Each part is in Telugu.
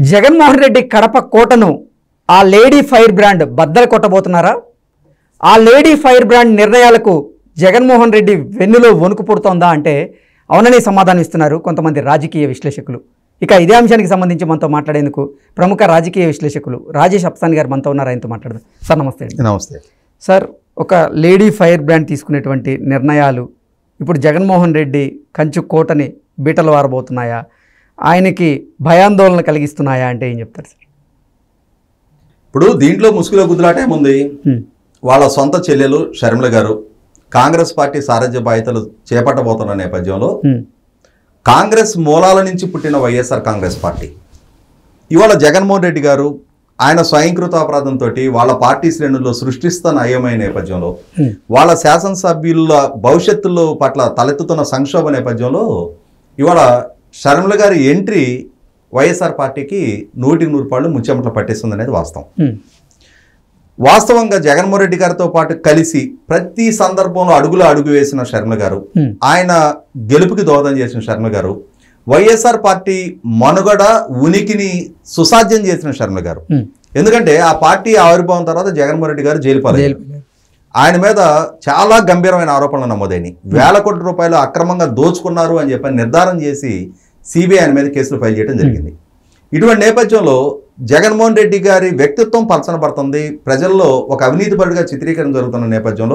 జగన్మోహన్ రెడ్డి కడప కోటను ఆ లేడీ ఫైర్ బ్రాండ్ బద్దలు కొట్టబోతున్నారా ఆ లేడీ ఫైర్ బ్రాండ్ నిర్ణయాలకు జగన్మోహన్ రెడ్డి వెన్నులో వణుకు పుడుతోందా అంటే అవునని సమాధానం ఇస్తున్నారు కొంతమంది రాజకీయ విశ్లేషకులు ఇక ఇదే అంశానికి సంబంధించి మనతో మాట్లాడేందుకు ప్రముఖ రాజకీయ విశ్లేషకులు రాజేష్ అప్సాన్ గారు మనతో ఉన్నారు ఆయనతో మాట్లాడదాం సార్ నమస్తే అండి నమస్తే సార్ ఒక లేడీ ఫైర్ బ్రాండ్ తీసుకునేటువంటి నిర్ణయాలు ఇప్పుడు జగన్మోహన్ రెడ్డి కంచు కోటని బీటలు వారబోతున్నాయా ఆయనకి భయాందోళన కలిగిస్తున్నాయా అంటే ఏం చెప్తారు సార్ ఇప్పుడు దీంట్లో ముసుగులో గుద్దులాట ఏముంది హ్మ్. వాళ్ళ సొంత చెల్లెలు షర్మిల గారు కాంగ్రెస్ పార్టీ సారథ్య బాధ్యతలు చేపట్టబోతున్న నేపథ్యంలో హ్మ్. కాంగ్రెస్ మూలాల నుంచి పుట్టిన వైఎస్ఆర్ కాంగ్రెస్ పార్టీ ఇవాళ జగన్మోహన్ రెడ్డి గారు ఆయన స్వయంకృత అపరాధంతో వాళ్ళ పార్టీ శ్రేణుల్లో సృష్టిస్తున్న అయ్యమైన నేపథ్యంలో హ్మ్. వాళ్ళ శాసనసభ్యుల భవిష్యత్తులో పట్ల తలెత్తుతున్న సంక్షోభ నేపథ్యంలో ఇవాళ షర్మిల గారి ఎంట్రీ వైఎస్ఆర్ పార్టీకి నూటికి నూరు పాళ్ళు ముచ్చెమట్లు పట్టేస్తుంది అనేది వాస్తవం హ్మ్. వాస్తవంగా జగన్మోహన్ రెడ్డి గారితో పాటు కలిసి ప్రతి సందర్భంలో అడుగులో అడుగు వేసిన శర్మ గారు హ్మ్. ఆయన గెలుపుకి దోహదం చేసిన శర్మ గారు వైఎస్ఆర్ పార్టీ మనుగడ ఉనికిని సుసాధ్యం చేసిన శర్మ గారు హ్మ్. ఎందుకంటే ఆ పార్టీ ఆవిర్భావం తర్వాత జగన్మోహన్ రెడ్డి గారు జైలు పాలయ్యారు జైలు ఆయన మీద చాలా గంభీరమైన ఆరోపణలు నమోదైనాయి వేల కోట్ల రూపాయలు అక్రమంగా దోచుకున్నారు అని చెప్పి నిర్ధారణ చేసి సిబిఐ ఆయన మీద కేసులు ఫైల్ చేయడం జరిగింది ఇటువంటి నేపథ్యంలో జగన్మోహన్ రెడ్డి గారి వ్యక్తిత్వం పలచనబడుతుంది ప్రజల్లో ఒక అవినీతిపరుడిగా చిత్రీకరణ జరుగుతున్న నేపథ్యంలో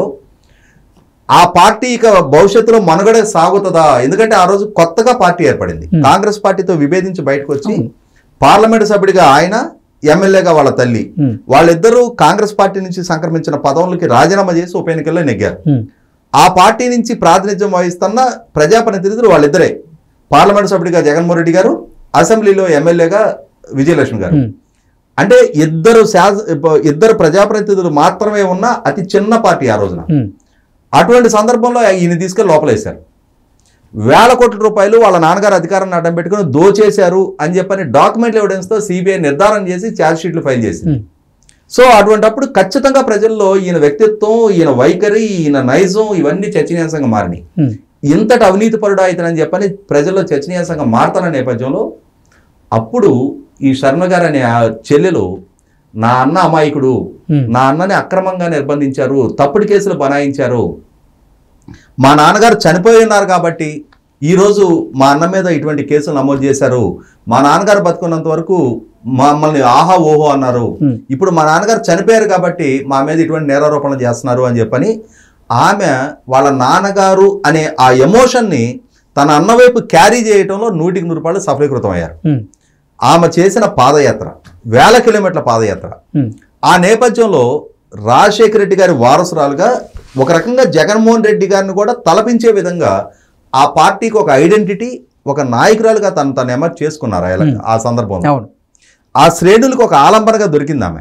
ఆ పార్టీ ఇక భవిష్యత్తులో మనుగడ సాగుతుందా ఎందుకంటే ఆ రోజు కొత్తగా పార్టీ ఏర్పడింది Hmm. కాంగ్రెస్ పార్టీతో విభేదించి బయటకు వచ్చి అవును. పార్లమెంటు సభ్యుడిగా ఆయన ఎమ్మెల్యేగా వాళ్ళ తల్లి హ్మ్. వాళ్ళిద్దరూ కాంగ్రెస్ పార్టీ నుంచి సంక్రమించిన పదవులకి రాజీనామా చేసి ఉప ఎన్నికల్లో నెగ్గారు హ్మ్. ఆ పార్టీ నుంచి ప్రాతినిధ్యం వహిస్తున్న ప్రజాప్రతినిధులు వాళ్ళిద్దరే పార్లమెంట్ సభ్యుడిగా జగన్మోహన్ రెడ్డి గారు అసెంబ్లీలో ఎమ్మెల్యేగా విజయలక్ష్మి గారు హ్మ్. అంటే ఇద్దరు శాస ఇద్దరు ప్రజాప్రతినిధులు మాత్రమే ఉన్న అతి చిన్న పార్టీ ఆ రోజున హ్మ్. అటువంటి సందర్భంలో ఈయన తీసుకెళ్లి లోపలేశారు వేల కోట్ల రూపాయలు వాళ్ళ నాన్నగారు అధికారాన్ని అడ్డం పెట్టుకుని దోచేశారు అని చెప్పని డాక్యుమెంట్ ఎవిడెన్స్తో సిబిఐ నిర్ధారణ చేసి ఛార్జ్ షీట్లు ఫైల్ చేసింది హ్మ్. సో అటువంటప్పుడు ఖచ్చితంగా ప్రజల్లో ఈయన వ్యక్తిత్వం ఈయన వైఖరి ఈయన నైజం ఇవన్నీ చర్చనీయాంశంగా మారినాయి హ్మ్. ఇంతటి అవినీతి పరుడు అవుతానని చెప్పని ప్రజల్లో చర్చనీయాంశంగా మారుతున్న నేపథ్యంలో అప్పుడు ఈ శర్మ గారు అనే ఆ చెల్లెలు నా అన్న అమాయకుడు హ్మ్. నా అన్నని అక్రమంగా నిర్బంధించారు తప్పుడు కేసులు బనాయించారు మా నాన్నగారు చనిపోయి ఉన్నారు కాబట్టి ఈరోజు మా అన్న మీద ఇటువంటి కేసులు నమోదు చేశారు మా నాన్నగారు బతుకున్నంత వరకు మమ్మల్ని ఆహా ఓహో అన్నారు హ్మ్. ఇప్పుడు మా నాన్నగారు చనిపోయారు కాబట్టి మా మీద ఇటువంటి నేరారోపణలు చేస్తున్నారు అని చెప్పని ఆమె వాళ్ళ నాన్నగారు అనే ఆ ఎమోషన్ని తన అన్న వైపు క్యారీ చేయటంలో నూటికి నూరు రూపాయలు సఫలీకృతం అయ్యారు హ్మ్. ఆమె చేసిన పాదయాత్ర వేల కిలోమీటర్ల పాదయాత్ర హ్మ్. ఆ నేపథ్యంలో రాజశేఖర రెడ్డి గారి వారసురాలుగా ఒక రకంగా జగన్మోహన్ రెడ్డి గారిని కూడా తలపించే విధంగా ఆ పార్టీకి ఒక ఐడెంటిటీ ఒక నాయకురాలుగా తను తను ఎమర్జ్ చేసుకున్నారు ఆ ఎల- Hmm. ఆ సందర్భంలో అవును ఆ శ్రేణులకు ఒక ఆలంబనగా దొరికింది ఆమె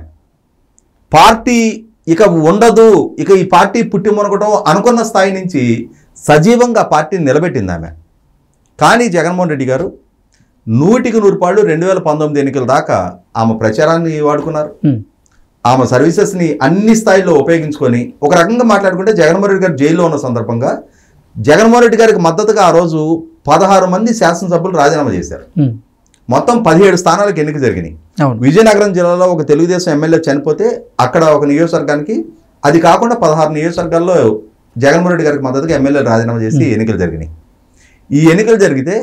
పార్టీ ఇక ఉండదు ఇక ఈ పార్టీ పుట్టి మునగటం అనుకున్న స్థాయి నుంచి సజీవంగా ఆ పార్టీని నిలబెట్టింది ఆమె కానీ జగన్మోహన్ రెడ్డి గారు నూటికి నూరు పాళ్ళు రెండు వేల పంతొమ్మిది ఎన్నికల దాకా ఆమె ప్రచారాన్ని వాడుకున్నారు హ్మ్. ఆమె సర్వీసెస్ని అన్ని స్థాయిల్లో ఉపయోగించుకొని ఒక రకంగా మాట్లాడుకుంటే జగన్మోహన్ రెడ్డి గారు జైల్లో ఉన్న సందర్భంగా జగన్మోహన్ రెడ్డి గారికి మద్దతుగా ఆ రోజు పదహారు మంది శాసనసభ్యులు రాజీనామా చేశారు హ్మ్. మొత్తం పదిహేడు స్థానాలకు ఎన్నిక జరిగినాయి అవును విజయనగరం జిల్లాలో ఒక తెలుగుదేశం ఎమ్మెల్యే చనిపోతే అక్కడ ఒక నియోజకవర్గానికి అది కాకుండా పదహారు నియోజకవర్గాల్లో జగన్మోహన్ రెడ్డి గారికి మద్దతుగా ఎమ్మెల్యేలు రాజీనామా చేసి ఎన్నికలు జరిగినాయి ఈ ఎన్నికలు జరిగితే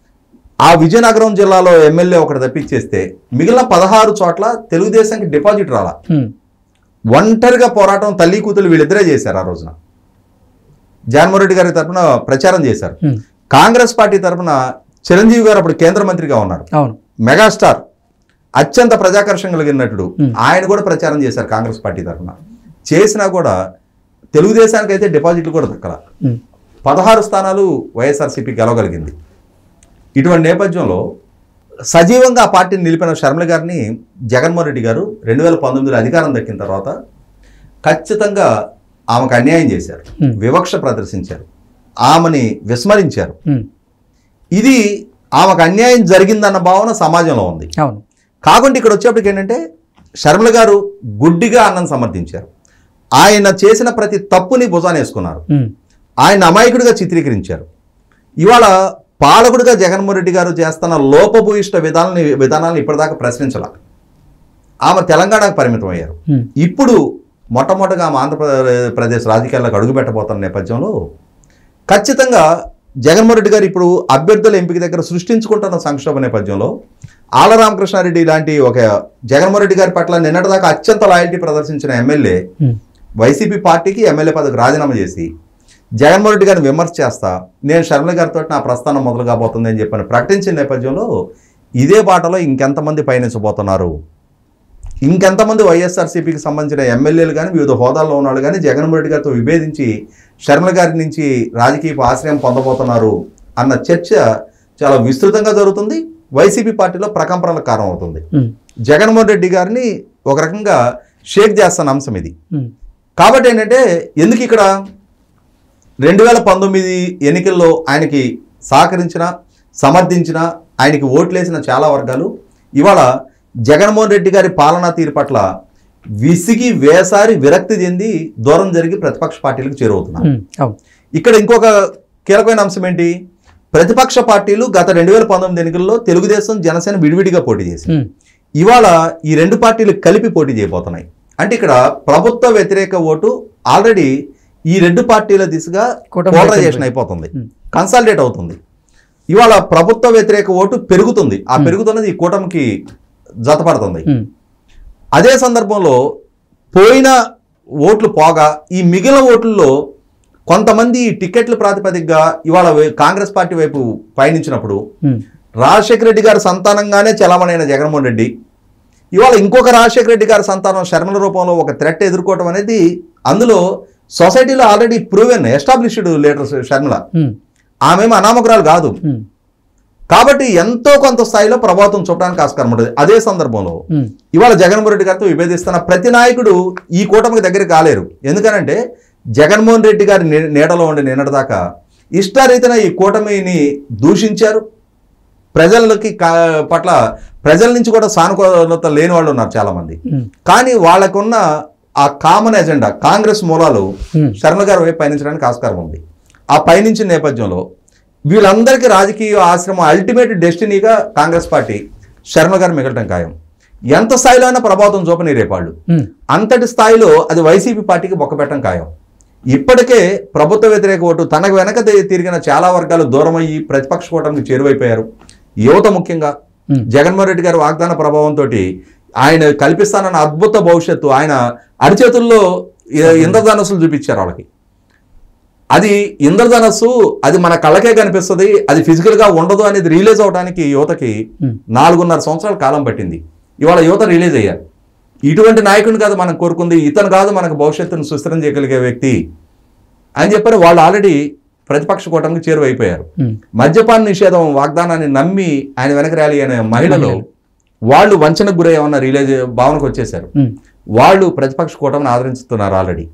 ఆ విజయనగరం జిల్లాలో ఎమ్మెల్యే ఒకటి తప్పించేస్తే మిగిలిన పదహారు చోట్ల తెలుగుదేశానికి డిపాజిట్ రాలా హ్మ్. ఒంటరిగా పోరాటం తల్లి కూతురు వీళ్ళిద్దరే చేశారు ఆ రోజున జగన్మోహన్ రెడ్డి గారి తరపున ప్రచారం చేశారు హ్మ్. కాంగ్రెస్ పార్టీ తరపున చిరంజీవి గారు అప్పుడు కేంద్ర మంత్రిగా ఉన్నారు అవును మెగాస్టార్ అత్యంత ప్రజాకర్షణ కలిగిన నటుడు Hmm. ఆయన కూడా ప్రచారం చేశారు కాంగ్రెస్ పార్టీ తరఫున చేసినా కూడా తెలుగుదేశానికి అయితే డిపాజిట్లు కూడా దక్కల హ్మ్. పదహారు స్థానాలు వైఎస్ఆర్సీపీ గెలవగలిగింది ఇటువంటి నేపథ్యంలో సజీవంగా ఆ పార్టీని నిలిపిన శర్మల గారిని జగన్మోహన్ రెడ్డి గారు రెండు వేల పంతొమ్మిదిలో అధికారం దక్కిన తర్వాత ఖచ్చితంగా ఆమెకు అన్యాయం చేశారు Hmm. వివక్ష ప్రదర్శించారు ఆమెని విస్మరించారు హ్మ్. ఇది ఆమెకు అన్యాయం జరిగిందన్న భావన సమాజంలో ఉంది అవును కాకుండా ఇక్కడ వచ్చేప్పటికి ఏంటంటే శర్మల గారు గుడ్డిగా అన్నం సమర్థించారు ఆయన చేసిన ప్రతి తప్పుని భుజానేసుకున్నారు హ్మ్. ఆయన అమాయకుడిగా చిత్రీకరించారు ఇవాళ పాలకుడిగా జగన్మోహన్ రెడ్డి గారు చేస్తున్న లోపభూయిష్ట విధానాన్ని విధానాలను ఇప్పటిదాకా ప్రశ్నించాల ఆమె తెలంగాణకు పరిమితం అయ్యారు ఉమ్, ఇప్పుడు మొట్టమొదటిగా ఆమె ఆంధ్రప్రదేశ్ రాజకీయాలకు అడుగు పెట్టబోతున్న నేపథ్యంలో ఖచ్చితంగా జగన్మోహన్ రెడ్డి గారు ఇప్పుడు అభ్యర్థుల ఎంపిక దగ్గర సృష్టించుకుంటున్న సంక్షోభ నేపథ్యంలో ఆల రామకృష్ణారెడ్డి లాంటి ఒక జగన్మోహన్ రెడ్డి గారి పట్ల నిన్నటిదాకా అత్యంత లాయల్టీ ప్రదర్శించిన ఎమ్మెల్యే ఉమ్, వైసీపీ పార్టీకి ఎమ్మెల్యే పదవికి రాజీనామా చేసి జగన్మోహన్ రెడ్డి గారిని విమర్శ చేస్తా నేను షర్మిల గారితో నా ప్రస్థానం మొదలు కాబోతుంది అని చెప్పని ప్రకటించిన నేపథ్యంలో ఇదే బాటలో ఇంకెంతమంది పయనించబోతున్నారు ఇంకెంతమంది వైఎస్ఆర్సీపీకి సంబంధించిన ఎమ్మెల్యేలు కానీ వివిధ హోదాల్లో ఉన్నవాళ్ళు కానీ జగన్మోహన్ రెడ్డి గారితో విభేదించి షర్మిల గారి నుంచి రాజకీయ ఆశ్రయం పొందబోతున్నారు అన్న చర్చ చాలా విస్తృతంగా జరుగుతుంది వైసీపీ పార్టీలో ప్రకంపనలకు కారణం అవుతుంది ఉమ్, జగన్మోహన్ రెడ్డి గారిని ఒక రకంగా షేక్ చేస్తున్న అంశం ఇది ఉమ్, కాబట్టి ఏంటంటే ఎందుకు ఇక్కడ రెండు వేల పంతొమ్మిది ఎన్నికల్లో ఆయనకి సహకరించిన సమర్థించిన ఆయనకి ఓట్లేసిన చాలా వర్గాలు ఇవాళ జగన్మోహన్ రెడ్డి గారి పాలనా తీరు పట్ల విసిగి వేసారి విరక్తి చెంది దూరం జరిగి ప్రతిపక్ష పార్టీలకు చేరువవుతున్నారు ఉమ్, అవును ఇక్కడ ఇంకొక కీలకమైన అంశం ఏంటి ప్రతిపక్ష పార్టీలు గత రెండు వేల పంతొమ్మిది ఎన్నికల్లో తెలుగుదేశం జనసేన విడివిడిగా పోటీ చేశాయి ఉమ్, ఇవాళ ఈ రెండు పార్టీలు కలిపి పోటీ చేయబోతున్నాయి అంటే ఇక్కడ ప్రభుత్వ వ్యతిరేక ఓటు ఆల్రెడీ ఈ రెండు పార్టీల దిశగా కూటమి పోలరైజేషన్ వైపు. అయిపోతుంది ఉమ్. కన్సాలిడేట్ అవుతుంది ఇవాళ ప్రభుత్వ వ్యతిరేక ఓటు పెరుగుతుంది ఆ పెరుగుతున్నది ఈ కూటమికి జతపడుతుంది ఉమ్, అదే సందర్భంలో పోయిన ఓట్లు పోగా ఈ మిగిలిన ఓట్లలో కొంతమంది ఈ టికెట్ల ప్రాతిపదికగా ఇవాళ వే- కాంగ్రెస్ పార్టీ వైపు పయనించినప్పుడు ఉమ్, రాజశేఖర రెడ్డి గారి సంతానంగానే చలమణైన జగన్మోహన్ రెడ్డి ఇవాళ ఇంకొక రాజశేఖర రెడ్డి గారి సంతానం శర్మల రూపంలో ఒక థ్రెట్ ఎదుర్కోవడం అనేది అందులో సొసైటీలో already proven established leader Sharmila ఉమ్, ఆమె అనామకురాలు కాదు ఉమ్, కాబట్టి ఎంతో కొంత స్థాయిలో ప్రభావితం చూపడానికి ఆస్కారం ఉంటుంది అదే సందర్భంలో ఉమ్, ఇవాళ జగన్మోహన్ రెడ్డి గారితో విభేదిస్తున్న ప్రతి నాయకుడు ఈ కూటమికి దగ్గరికి కాలేరు ఎందుకనంటే జగన్మోహన్ రెడ్డి గారి నీ- నీడలో ఉండి నిన్నటిదాకా ఇష్టారీతిన ఈ కూటమిని దూషించారు ప్రజలకి కా- పట్ల ప్రజల నుంచి కూడా సానుకూలత లేని వాళ్ళు ఉన్నారు చాలామంది ఉమ్, కానీ వాళ్ళకున్న ఆ కామన్ ఎజెండా కాంగ్రెస్ మూలాలు ఉమ్, శర్మ గారి వైపు పయనించడానికి ఆస్కారం ఉంది ఆ పయనించిన నేపథ్యంలో వీళ్ళందరికీ రాజకీయ ఆశ్రమం అల్టిమేట్ డెస్టినీగా కాంగ్రెస్ పార్టీ శర్మ గారు మిగలటం ఖాయం ఎంత స్థాయిలో అయినా ప్రభావితం చూపని రేపాళ్ళు ఉమ్, అంతటి స్థాయిలో అది వైసీపీ పార్టీకి బొక్కపెట్టడం ఖాయం ఇప్పటికే ప్రభుత్వ వ్యతిరేక ఓటు తనకు వెనక తి- తిరిగిన చాలా వర్గాలు దూరం అయ్యి ప్రతిపక్ష కూటమికి చేరువైపోయారు యువత ముఖ్యంగా ఉమ్, జగన్మోహన్ రెడ్డి గారి వాగ్దాన ప్రభావంతో ఆయన కల్పిస్తానన్న అద్భుత భవిష్యత్తు ఆయన అరిచేతుల్లో ఇ- ఇంద్రధనస్సులు చూపించారు వాళ్ళకి అది ఇంద్రధనస్సు అది మన కళ్ళకే కనిపిస్తుంది అది ఫిజికల్గా ఉండదు అనేది రిలీజ్ అవడానికి యువతకి ఉమ్, నాలుగున్నర సంవత్సరాల కాలం పట్టింది ఇవాళ యువత రిలీజ్ అయ్యారు ఇటువంటి నాయకుడిని కాదు మనం కోరుకుంది ఇతను కాదు మనకు భవిష్యత్తును సుస్థిరం చేయగలిగే వ్యక్తి అని చెప్పని వాళ్ళు ఆల్రెడీ ప్రతిపక్ష కూటమికి చేరువైపోయారు ఉమ్, మద్యపాన నిషేధం వాగ్దానాన్ని నమ్మి ఆయన వెనక ర్యాలీ అనే మహిళలు మహిళలు. వాళ్ళు వంచనకు గురై ఏమన్నా రిలీజ్ భావనకు వచ్చేసారు ఉమ్, వాళ్ళు ప్రతిపక్ష కూటమిని ఆదరించుతున్నారు ఆల్రెడీ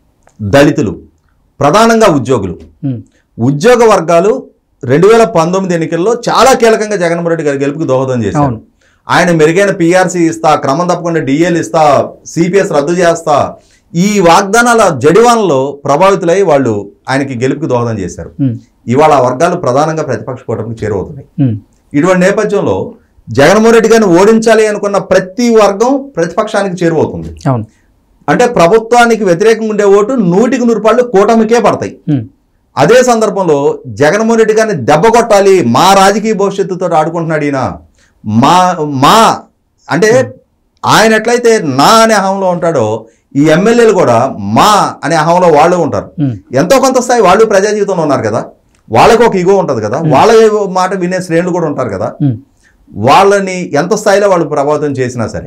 దళితులు ప్రధానంగా ఉద్యోగులు ఉమ్, ఉద్యోగ వర్గాలు రెండు వేల పంతొమ్మిది ఎన్నికల్లో చాలా కీలకంగా జగన్మోహన్ రెడ్డి గారి గెలుపుకి దోహదం చేశారు అవును. ఆయన మెరుగైన పిఆర్సీ ఇస్తా క్రమం తప్పకుండా డిఎల్ ఇస్తా సిపిఎస్ రద్దు చేస్తా ఈ వాగ్దానాల జడివానలో ప్రభావితులై వాళ్ళు ఆయనకి గెలుపుకి దోహదం చేశారు ఉమ్, ఇవాళ ఆ వర్గాలు ప్రధానంగా ప్రతిపక్ష కూటమికి చేరువవుతున్నాయి ఉమ్, ఇటువంటి నేపథ్యంలో జగన్మోహన్ రెడ్డి గారిని ఓడించాలి అనుకున్న ప్రతి వర్గం ప్రతిపక్షానికి చేరువవుతుంది అవును అంటే ప్రభుత్వానికి వ్యతిరేకంగా ఉండే ఓటు నూటికి నూరు పాళ్ళు కూటమికే పడతాయి ఉమ్, అదే సందర్భంలో జగన్మోహన్ రెడ్డి గారిని దెబ్బ కొట్టాలి మా రాజకీయ భవిష్యత్తుతో ఆడుకుంటున్నాడు ఈయన మా మా అంటే ఆయన ఎట్లయితే నా అనే అహంలో ఉంటాడో ఈ ఎమ్మెల్యేలు కూడా మా అనే అహంలో వాళ్ళు ఉంటారు ఉమ్, ఎంతో కొంత స్థాయి వాళ్ళు ప్రజా జీవితంలో ఉన్నారు కదా వాళ్ళకి ఒక ఇగో ఉంటుంది కదా వాళ్ళ మాట వినే శ్రేణులు కూడా ఉంటారు కదా ఉమ్, వాళ్ళని ఎంత స్థాయిలో వాళ్ళు ప్రభావితం చేసినా సరే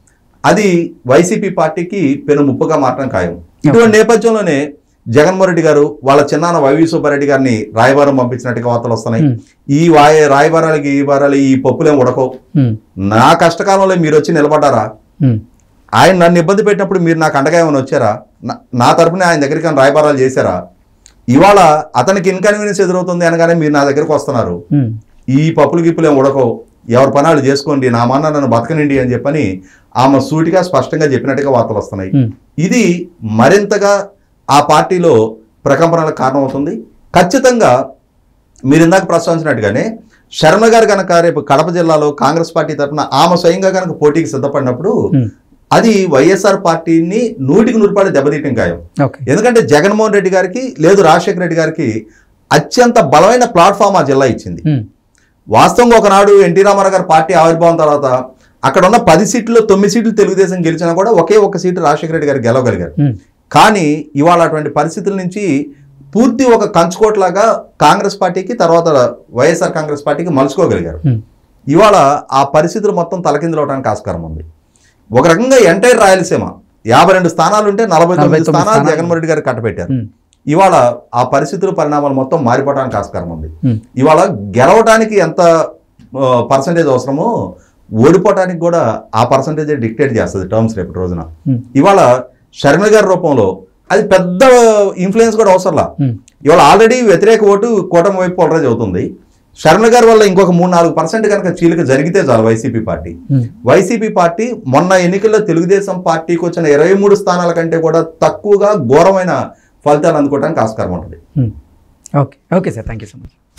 అది వైసీపీ పార్టీకి పెను ముప్పుగా మారడం ఖాయం ఇటువంటి నేపథ్యంలోనే జగన్మోహన్ రెడ్డి గారు వాళ్ళ చిన్నాన్న వైవి సుబ్బారెడ్డి గారిని రాయబారం పంపించినట్టుగా వార్తలు వస్తున్నాయి ఉమ్, ఈ వాయ రాయబారాలకి ఈ వారాలు ఈ పప్పులేం ఉడకవు ఉమ్, నా కష్టకాలంలో మీరు వచ్చి నిలబడ్డారా ఉమ్, ఆయన నన్ను ఇబ్బంది పెట్టినప్పుడు మీరు నాకు అండగా ఏమైనా వచ్చారా నా- నా తరపున ఆయన దగ్గరికి ఏమైనా రాయబారాలు చేశారా ఇవాళ అతనికి ఇన్కన్వీనియన్స్ ఎదురవుతుంది అనగానే మీరు నా దగ్గరికి వస్తున్నారు ఉమ్, ఈ పప్పులు గిప్పులు ఏం ఉడకవు ఎవరి పనాలు చేసుకోండి నా మాన్న నన్ను బతకనిండి అని చెప్పని ఆమె సూటిగా స్పష్టంగా చెప్పినట్టుగా వార్తలు వస్తున్నాయి ఉమ్, ఇది మరింతగా ఆ పార్టీలో ప్రకంపనలకు కారణమవుతుంది ఖచ్చితంగా మీరు ఇందాక ప్రస్తావించినట్టుగానే శర్మ గారు కనుక రేపు కడప జిల్లాలో కాంగ్రెస్ పార్టీ తరఫున ఆమె స్వయంగా కనుక పోటీకి సిద్ధపడినప్పుడు Hmm. అది వైఎస్ఆర్ పార్టీని నూటికి నూరుపాటు దెబ్బతీయటం ఖాయం ఓకే ఎందుకంటే జగన్మోహన్ రెడ్డి గారికి లేదు రాజశేఖర రెడ్డి గారికి అత్యంత బలమైన ప్లాట్ఫామ్ ఆ జిల్లా ఇచ్చింది ఉమ్, వాస్తవంగా ఒకనాడు ఎన్టీ రామారావు గారి పార్టీ ఆవిర్భావం తర్వాత అక్కడ ఉన్న పది సీట్లు తొమ్మిది సీట్లు తెలుగుదేశం గెలిచినా కూడా ఒకే ఒక్క సీటు రాజశేఖర రెడ్డి గారు గెలవగలిగారు ఉమ్, కానీ ఇవాళ అటువంటి పరిస్థితుల నుంచి పూర్తి ఒక కంచుకోట్లాగా కాంగ్రెస్ పార్టీకి తర్వాత వైఎస్ఆర్ కాంగ్రెస్ పార్టీకి మలుచుకోగలిగారు ఉమ్, ఇవాళ ఆ పరిస్థితులు మొత్తం తలకిందులవడానికి ఆస్కారం ఉంది ఒక రకంగా ఎంటైర్ రాయలసీమ యాభై రెండు స్థానాలు ఉంటే నలభై తొమ్మిది 49 స్థానాలు స్థానాలు. జగన్మోహన్ రెడ్డి గారు కట్టబెట్టారు ఉమ్, ఇవాళ ఆ పరిస్థితుల పరిణామాలు మొత్తం మారిపోవడానికి ఆస్కారం ఉంది ఉమ్, ఇవాళ గెలవడానికి ఎంత పర్సంటేజ్ అవసరమో ఓడిపోవడానికి కూడా ఆ పర్సంటేజ్ డిక్టేట్ చేస్తుంది టర్మ్స్ రేపటి రోజున ఉమ్, ఇవాళ షర్మిల గారి రూపంలో అది పెద్ద ఇన్ఫ్లుయెన్స్ కూడా అవసరంలా ఉమ్, ఇవాళ ఆల్రెడీ వ్యతిరేక ఓటు కూటమి వైపు పోలరైజ్ అవుతుంది షర్మిల గారి వల్ల ఇంకొక మూడు నాలుగు పర్సెంట్ కనుక చీలిక జరిగితే చాలు వైసీపీ పార్టీ ఉమ్, వైసీపీ పార్టీ మొన్న ఎన్నికల్లో తెలుగుదేశం పార్టీకి వచ్చిన ఇరవై మూడు స్థానాల కంటే కూడా తక్కువగా ఘోరమైన ఫలితాలు అందుకోవడానికి ఆస్కారం ఉంటుంది ఉమ్. Okay okay sir thank you so much